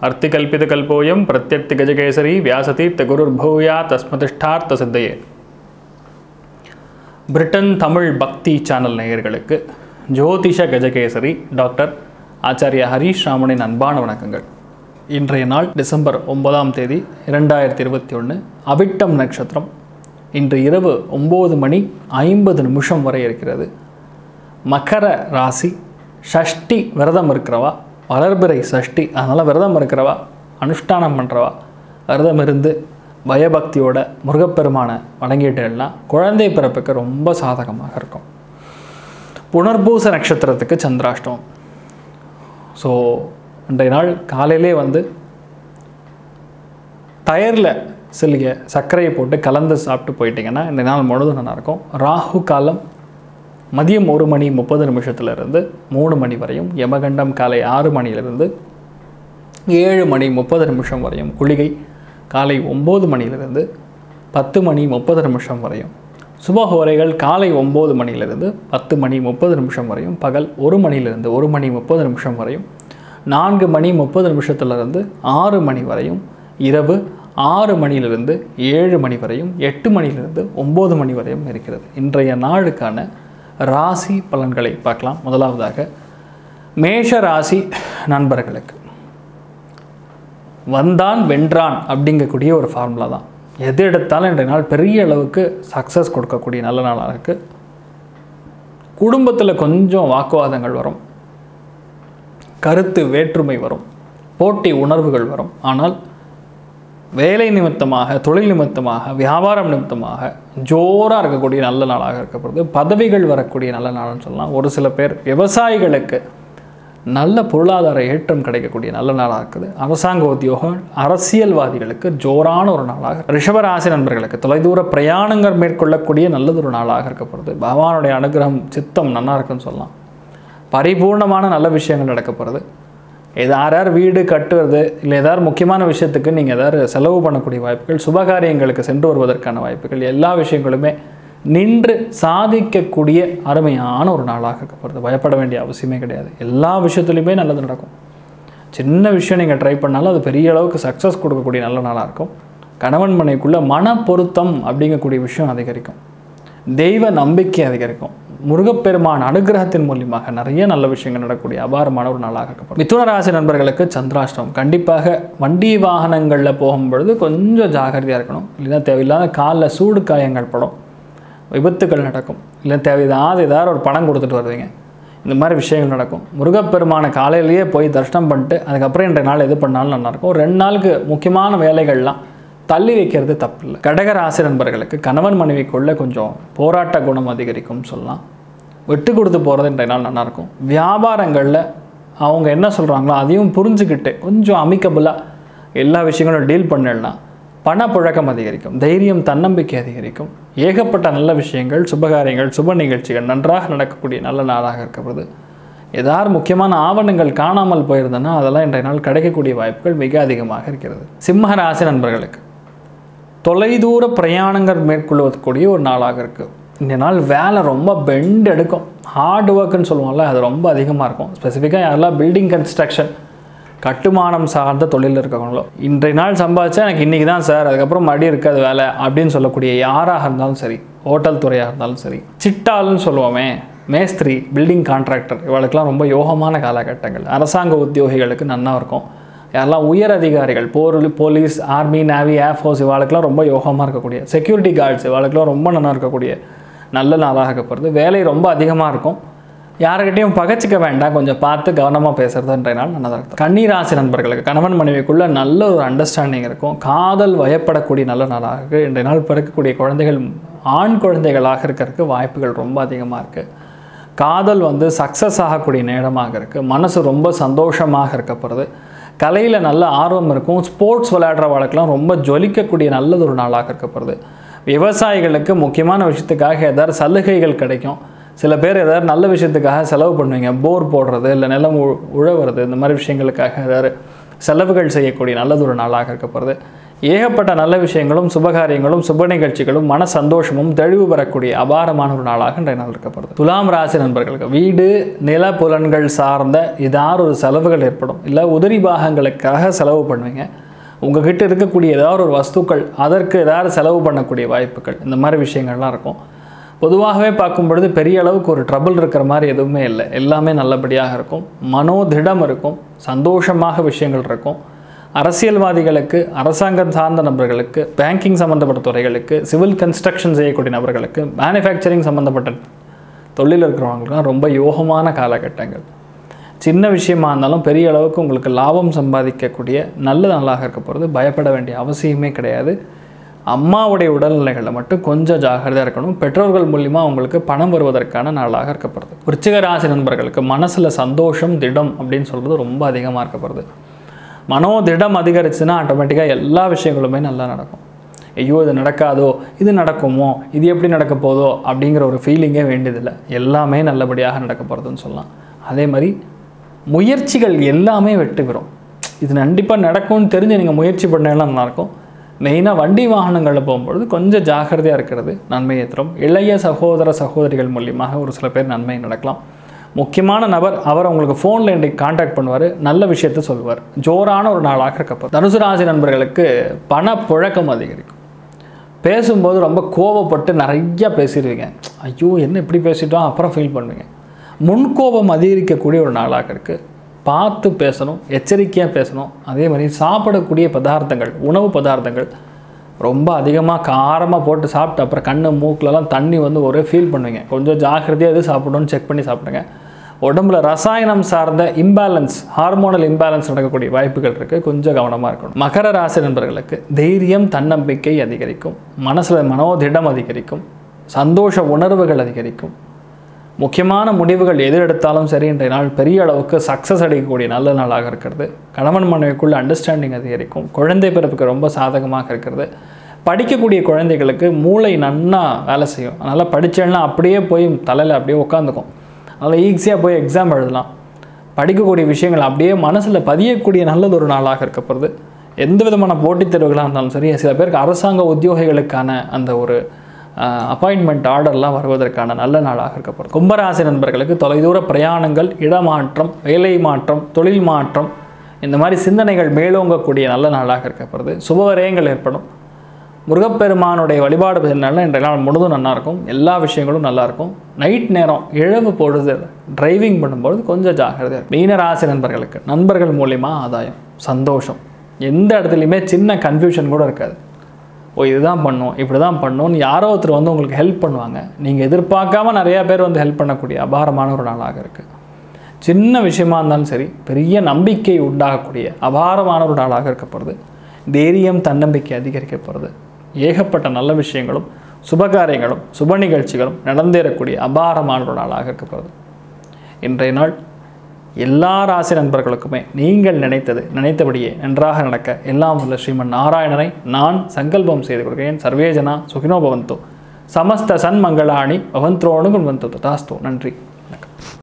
அர்த்திகல்பிதகல்போயம் பிரத்யர்த்தி கஜகேசரி வியாசதீர்த்த குருர்பூயா தஸ்மதிஷ்டார்த்த சித்தையே பிரிட்டன் தமிழ் பக்தி சேனல் நேயர்களுக்கு ஜோதிஷ கஜகேசரி டாக்டர் ஆச்சாரியா ஹரீஷ் ராமனின் அன்பான வணக்கங்கள் இன்றைய நாள் டிசம்பர் ஒன்பதாம் தேதி இரண்டாயிரத்தி இருபத்தி ஒன்று அவிட்டம் நட்சத்திரம் இன்று இரவு ஒம்பது மணி ஐம்பது நிமிஷம் வரை இருக்கிறது மகர ராசி ஷஷ்டி விரதம் இருக்கிறவா வளர்பிறை சஷ்டி அதனால் விரதம் இருக்கிறவா அனுஷ்டானம் பண்ணுறவா விரதம் இருந்து பயபக்தியோட முருகப்பெருமானை வணங்கிட்டேன்னா குழந்தை பிறப்புக்கு ரொம்ப சாதகமாக இருக்கும் புனர்பூச நட்சத்திரத்துக்கு சந்திராஷ்டமம் ஸோ இன்றைய நாள் காலையிலே வந்து தயரில் சிலிய சர்க்கரையை போட்டு கலந்து சாப்பிட்டு போயிட்டீங்கன்னா இந்த நாள் முழுதும் நல்லாயிருக்கும் ராகு காலம் மதியம் ஒரு மணி முப்பது நிமிஷத்துலேருந்து மூணு மணி வரையும் யமகண்டம் காலை ஆறு மணியிலிருந்து ஏழு மணி முப்பது நிமிஷம் வரையும் குளிகை காலை ஒம்பது மணியிலிருந்து பத்து மணி முப்பது நிமிஷம் வரையும் சுபஹோரைகள் காலை ஒம்பது மணியிலிருந்து பத்து மணி முப்பது நிமிஷம் வரையும் பகல் ஒரு மணியிலிருந்து ஒரு மணி முப்பது நிமிஷம் வரையும் நான்கு மணி முப்பது நிமிஷத்துலேருந்து ஆறு மணி வரையும் இரவு ஆறு மணியிலிருந்து ஏழு மணி வரையும் எட்டு மணியிலிருந்து ஒம்பது மணி வரையும் இருக்கிறது இன்றைய நாளுக்கான ராசி பலன்களை பார்க்கலாம் முதலாவதாக மேஷ ராசி நண்பர்களுக்கு வந்தான் வென்றான் அப்படிங்கக்கூடிய ஒரு ஃபார்முலா தான் எது எடுத்தாலும் இன்றைய நாள் பெரிய அளவுக்கு சக்ஸஸ் கொடுக்கக்கூடிய நல்ல நாளாக இருக்குது குடும்பத்தில் கொஞ்சம் வாக்குவாதங்கள் வரும் கருத்து வேற்றுமை வரும் போட்டி உணர்வுகள் வரும் ஆனால் வேலை நிமித்தமாக தொழில் நிமித்தமாக வியாபாரம் நிமித்தமாக ஜோராக இருக்கக்கூடிய நல்ல நாளாக இருக்கப்படுது பதவிகள் வரக்கூடிய நல்ல நாள்னு சொல்லலாம் ஒரு சில பேர் விவசாயிகளுக்கு நல்ல பொருளாதார ஏற்றம் கிடைக்கக்கூடிய நல்ல நாளாக இருக்குது அரசாங்க உத்தியோகம் அரசியல்வாதிகளுக்கு ஜோரான ஒரு நாளாக ரிஷபராசி நண்பர்களுக்கு தொலைதூர பிரயாணங்கள் மேற்கொள்ளக்கூடிய நல்லதொரு நாளாக இருக்கப்படுது பகவானுடைய அனுகிரகம் சித்தம் நல்லா இருக்குன்னு சொல்லலாம் பரிபூர்ணமான நல்ல விஷயங்கள் நடக்கப்படுது யார் யார் வீடு கட்டுறது இல்லை ஏதாவது முக்கியமான விஷயத்துக்கு நீங்கள் ஏதாவது செலவு பண்ணக்கூடிய வாய்ப்புகள் சுபகாரியங்களுக்கு சென்று வருவதற்கான வாய்ப்புகள் எல்லா விஷயங்களுமே நின்று சாதிக்கக்கூடிய அருமையான ஒரு நாளாக இருக்கப்படுது பயப்பட வேண்டிய அவசியமே கிடையாது எல்லா விஷயத்துலையுமே நல்லது நடக்கும் சின்ன விஷயம் நீங்கள் ட்ரை பண்ணாலும் அது பெரிய அளவுக்கு சக்ஸஸ் கொடுக்கக்கூடிய நல்ல நாளாக இருக்கும் கணவன் மனைக்குள்ளே மன பொருத்தம் அப்படிங்கக்கூடிய விஷயம் அதிகரிக்கும் தெய்வ நம்பிக்கை அதிகரிக்கும் முருகப்பெருமான் அனுகிரகத்தின் மூலியமாக நிறைய நல்ல விஷயங்கள் நடக்கக்கூடிய அபாரமான ஒரு நாளாக இருக்கப்படும் மிதுன ராசி நண்பர்களுக்கு சந்திராஷ்டம் கண்டிப்பாக வண்டி வாகனங்களில் போகும்பொழுது கொஞ்சம் ஜாகிரதையாக இருக்கணும் இல்லைன்னா தேவையில்லாத காலில் சூடு காயங்கள் படும் விபத்துக்கள் நடக்கும் இல்லை தேவையில்லாத ஏதாவது ஒரு பணம் கொடுத்துட்டு வருவீங்க இந்த மாதிரி விஷயங்கள் நடக்கும் முருகப்பெருமானை காலையிலேயே போய் தரிசனம் பண்ணிட்டு அதுக்கப்புறம் இன்றைய நாள் எது பண்ணாலும் நல்லாயிருக்கும் ரெண்டு நாளுக்கு முக்கியமான வேலைகள்லாம் தள்ளி வைக்கிறது தப்பு இல்லை கடக ராசி நண்பர்களுக்கு கணவன் மனைவிக்குள்ள கொஞ்சம் போராட்ட குணம் அதிகரிக்கும் சொல்லலாம் விட்டு கொடுத்து போகிறது இன்றைய நாள் நல்லாயிருக்கும் வியாபாரங்களில் அவங்க என்ன சொல்கிறாங்களோ அதையும் புரிஞ்சுக்கிட்டு கொஞ்சம் அமிக்கபுளாக எல்லா விஷயங்களும் டீல் பண்ணலாம் பணப்புழக்கம் அதிகரிக்கும் தைரியம் தன்னம்பிக்கை அதிகரிக்கும் ஏகப்பட்ட நல்ல விஷயங்கள் சுபகாரியங்கள் சுப நிகழ்ச்சிகள் நன்றாக நடக்கக்கூடிய நல்ல நாளாக இருக்கப்படுது ஏதாவது முக்கியமான ஆவணங்கள் காணாமல் போயிருந்தனா அதெல்லாம் இன்றைய நாள் கிடைக்கக்கூடிய வாய்ப்புகள் மிக அதிகமாக இருக்கிறது சிம்ம ராசி நண்பர்களுக்கு தொலைதூர பிரயாணங்கள் மேற்கொள்வதற்கூடிய ஒரு நாளாக இருக்குது இந்த நாள் வேலை ரொம்ப பெண்ட் எடுக்கும் ஹார்ட் ஒர்க்குன்னு சொல்லுவோம்ல அது ரொம்ப அதிகமாக இருக்கும் ஸ்பெசிஃபிக்காக யாரெல்லாம் பில்டிங் கன்ஸ்ட்ரக்ஷன் கட்டுமானம் சார்ந்த தொழில் இருக்கவங்களோ இன்றைய நாள் சம்பாதிச்சா எனக்கு இன்றைக்கி தான் சார் அதுக்கப்புறம் மறுபடியும் இருக்காது வேலை அப்படின்னு சொல்லக்கூடிய யாராக இருந்தாலும் சரி ஹோட்டல் துறையாக இருந்தாலும் சரி சிட்டால்னு சொல்லுவோமே மேஸ்திரி பில்டிங் கான்ட்ராக்டர் இவளுக்கெல்லாம் ரொம்ப யோகமான காலகட்டங்கள் அரசாங்க உத்தியோகிகளுக்கு நன்னா இருக்கும் யாரெல்லாம் உயர் அதிகாரிகள் போர் போலீஸ் ஆர்மி நேவி ஏர்ஃபோர்ஸ் இவாளுக்கெல்லாம் ரொம்ப யோகமாக இருக்கக்கூடிய செக்யூரிட்டி கார்ட்ஸ் இவாளுக்கெல்லாம் ரொம்ப நல்லா இருக்கக்கூடிய நல்ல நாளாக இருக்கப்படுது வேலை ரொம்ப அதிகமாக இருக்கும் யாருக்கிட்டையும் பகச்சிக்க வேண்டாம் கொஞ்சம் பார்த்து கவனமாக பேசுகிறதுன்ற நாள் நல்லதாக இருக்கும் கன்னிராசி நண்பர்களுக்கு கணவன் மனைவிக்குள்ள நல்ல ஒரு அண்டர்ஸ்டாண்டிங் இருக்கும் காதல் வயப்படக்கூடிய நல்ல நாளாக இருக்குது இன்றைய நாள் பிறக்கக்கூடிய குழந்தைகள் ஆண் குழந்தைகளாக இருக்கிறதுக்கு வாய்ப்புகள் ரொம்ப அதிகமாக இருக்குது காதல் வந்து சக்ஸஸ் ஆகக்கூடிய நேரமாக இருக்குது மனசு ரொம்ப சந்தோஷமாக இருக்கப்படுது கலையில் நல்ல ஆர்வம் இருக்கும் ஸ்போர்ட்ஸ் விளையாடுற வழக்கெல்லாம் ரொம்ப ஜொலிக்கக்கூடிய நல்லது ஒரு நாளாக இருக்கப்படுது விவசாயிகளுக்கு முக்கியமான விஷயத்துக்காக ஏதாவது சலுகைகள் கிடைக்கும் சில பேர் ஏதாவது நல்ல விஷயத்துக்காக செலவு பண்ணுவீங்க போர் போடுறது இல்லை நிலம் உ உழவுறது இந்த மாதிரி விஷயங்களுக்காக ஏதாவது செலவுகள் செய்யக்கூடிய நல்லது ஒரு நாளாக இருக்கப்படுது ஏகப்பட்ட நல்ல விஷயங்களும் சுபகாரியங்களும் சுப நிகழ்ச்சிகளும் மன சந்தோஷமும் தெளிவு பெறக்கூடிய அபாரமான ஒரு நாளாக இன்றைய நாள் இருக்கப்படுது துலாம் ராசி நண்பர்களுக்கு வீடு நில புலன்கள் சார்ந்த ஏதாவது ஒரு செலவுகள் ஏற்படும் இல்லை உதிரி பாகங்களுக்காக செலவு பண்ணுவீங்க உங்ககிட்ட இருக்கக்கூடிய ஏதாவது ஒரு வஸ்துக்கள் அதற்கு ஏதாவது செலவு பண்ணக்கூடிய வாய்ப்புகள் இந்த மாதிரி விஷயங்கள்லாம் இருக்கும் பொதுவாகவே பார்க்கும் பொழுது பெரிய அளவுக்கு ஒரு ட்ரபிள் இருக்கிற மாதிரி எதுவுமே இல்லை எல்லாமே நல்லபடியாக இருக்கும் மனோதிடம் இருக்கும் சந்தோஷமாக விஷயங்கள் இருக்கும் அரசியல்வாதிகளுக்கு அரசாங்கம் சார்ந்த நபர்களுக்கு பேங்கிங் சம்மந்தப்பட்ட துறைகளுக்கு சிவில் கன்ஸ்ட்ரக்ஷன் செய்யக்கூடிய நபர்களுக்கு மேனுஃபேக்சரிங் சம்மந்தப்பட்ட தொழில் இருக்கிறவங்களுக்குலாம் ரொம்ப யோகமான காலகட்டங்கள் சின்ன விஷயமா இருந்தாலும் பெரிய அளவுக்கு உங்களுக்கு லாபம் சம்பாதிக்கக்கூடிய நல்ல நாளாக இருக்க போகிறது பயப்பட வேண்டிய அவசியமே கிடையாது அம்மாவுடைய உடல்நிலைகளில் மட்டும் கொஞ்சம் ஜாகிரதையாக இருக்கணும் பெற்றோர்கள் மூலிமா உங்களுக்கு பணம் வருவதற்கான நாளாக இருக்கப்படுது விருச்சிக ராசி நண்பர்களுக்கு மனசில் சந்தோஷம் திடம் அப்படின்னு சொல்கிறது ரொம்ப அதிகமாக இருக்கப்படுது மனோதிடம் அதிகரிச்சுன்னா ஆட்டோமேட்டிக்காக எல்லா விஷயங்களுமே நல்லா நடக்கும் ஐயோ இது நடக்காதோ இது நடக்குமோ இது எப்படி நடக்க போதோ அப்படிங்கிற ஒரு ஃபீலிங்கே வேண்டியதில்லை எல்லாமே நல்லபடியாக நடக்க போகிறதுன்னு சொல்லலாம் அதே மாதிரி முயற்சிகள் எல்லாமே வெற்றி பெறும் இது கண்டிப்பாக நடக்கும்னு தெரிஞ்சு நீங்கள் முயற்சி பண்ணலாம் நல்லாயிருக்கும் மெயினாக வண்டி வாகனங்களில் போகும்பொழுது கொஞ்சம் ஜாக்கிரதையாக இருக்கிறது நன்மையை தரும் இளைய சகோதர சகோதரிகள் மூலியமாக ஒரு சில பேர் நன்மை நடக்கலாம் முக்கியமான நபர் அவர் உங்களுக்கு ஃபோனில் இன்றைக்கு காண்டாக்ட் பண்ணுவார் நல்ல விஷயத்த சொல்லுவார் ஜோரான ஒரு நாளாக இருக்கப்போம் தனுசு ராசி நண்பர்களுக்கு பணப்புழக்கம் அதிகரிக்கும் பேசும்போது ரொம்ப கோவப்பட்டு நிறைய பேசிடுவீங்க ஐயோ என்ன இப்படி பேசிட்டோம் அப்புறம் ஃபீல் பண்ணுவீங்க முன்கோபம் அதிகரிக்கக்கூடிய ஒரு நாளாக இருக்குது பார்த்து பேசணும் எச்சரிக்கையாக பேசணும் அதே மாதிரி சாப்பிடக்கூடிய பதார்த்தங்கள் உணவு பதார்த்தங்கள் ரொம்ப அதிகமாக காரமாக போட்டு சாப்பிட்டு அப்புறம் கண்ணு மூக்கிலலாம் தண்ணி வந்து ஒரே ஃபீல் பண்ணுவீங்க கொஞ்சம் ஜாக்கிரதையாக எது சாப்பிடணும்னு செக் பண்ணி சாப்பிடுங்க உடம்புல ரசாயனம் சார்ந்த இம்பேலன்ஸ் ஹார்மோனல் இம்பேலன்ஸ் நடக்கக்கூடிய வாய்ப்புகள் இருக்குது கொஞ்சம் கவனமாக இருக்கணும் மகர ராசி நண்பர்களுக்கு தைரியம் தன்னம்பிக்கை அதிகரிக்கும் மனசில் மனோதிடம் அதிகரிக்கும் சந்தோஷ உணர்வுகள் அதிகரிக்கும் முக்கியமான முடிவுகள் எது எடுத்தாலும் சரி இன்றைய நாள் பெரிய அளவுக்கு சக்ஸஸ் அடையக்கூடிய நல்ல நாளாக இருக்கிறது கணவன் மனைவிக்குள்ள அண்டர்ஸ்டாண்டிங் அதிகரிக்கும் குழந்தை பிறப்புக்கு ரொம்ப சாதகமாக இருக்கிறது படிக்கக்கூடிய குழந்தைகளுக்கு மூளை நன்னா வேலை செய்யும் அதனால் படித்தேன்னா அப்படியே போய் தலையில் அப்படியே உட்காந்துக்கும் அதனால் ஈஸியாக போய் எக்ஸாம் எழுதலாம் படிக்கக்கூடிய விஷயங்கள் அப்படியே மனசில் பதியக்கூடிய நல்லது ஒரு நாளாக இருக்கப்படுது எந்த விதமான போட்டித் தேர்வுகளாக இருந்தாலும் சரி சில பேருக்கு அரசாங்க உத்தியோகிகளுக்கான அந்த ஒரு அப்பாயின்மெண்ட் ஆர்டர்லாம் வருவதற்கான நல்ல நாளாக இருக்கப்படுது கும்பராசி நண்பர்களுக்கு தொலைதூர பிரயாணங்கள் இடமாற்றம் வேலை மாற்றம் தொழில் மாற்றம் இந்த மாதிரி சிந்தனைகள் மேலோங்கக்கூடிய நல்ல நாளாக இருக்கப்படுது சுபவரயங்கள் ஏற்படும் முருகப்பெருமானுடைய வழிபாடு பண்ணாலும் இன்றைய நாள் முழுதும் நல்லாயிருக்கும் எல்லா விஷயங்களும் நல்லாயிருக்கும் நைட் நேரம் இழவு பொழுது டிரைவிங் பண்ணும்போது கொஞ்சம் ஜாக்கிரதையாக இருக்கும் மீன ராசி நண்பர்களுக்கு நண்பர்கள் மூலிமா ஆதாயம் சந்தோஷம் எந்த இடத்துலையுமே சின்ன கன்ஃபியூஷன் கூட இருக்காது ஓ இதுதான் பண்ணும் இப்படி தான் பண்ணணும்னு யாரோ ஒருத்தர் வந்து உங்களுக்கு ஹெல்ப் பண்ணுவாங்க நீங்கள் எதிர்பார்க்காம நிறையா பேர் வந்து ஹெல்ப் பண்ணக்கூடிய அபாரமான ஒரு நாளாக இருக்குது சின்ன விஷயமா இருந்தாலும் சரி பெரிய நம்பிக்கை உண்டாகக்கூடிய அபாரமான ஒரு நாளாக இருக்கப்படுது தைரியம் தன்னம்பிக்கை அதிகரிக்கப்படுது ஏகப்பட்ட நல்ல விஷயங்களும் சுபகாரியங்களும் சுப நிகழ்ச்சிகளும் நடந்தேறக்கூடிய அபாரமான ஒரு நாளாக இருக்கப்படுது இன்றைய நாள் எல்லா ராசி நண்பர்களுக்குமே நீங்கள் நினைத்தது நினைத்தபடியே நன்றாக நடக்க எல்லாம் உள்ள ஸ்ரீமன் நாராயணனை நான் சங்கல்பம் செய்து கொடுக்கிறேன் சர்வேஜனா சுகினோ பவந்தோ சமஸ்த சன்மங்களாணி பவந்த்ரோணு குண்வந்தோ ததாஸ்தோ நன்றி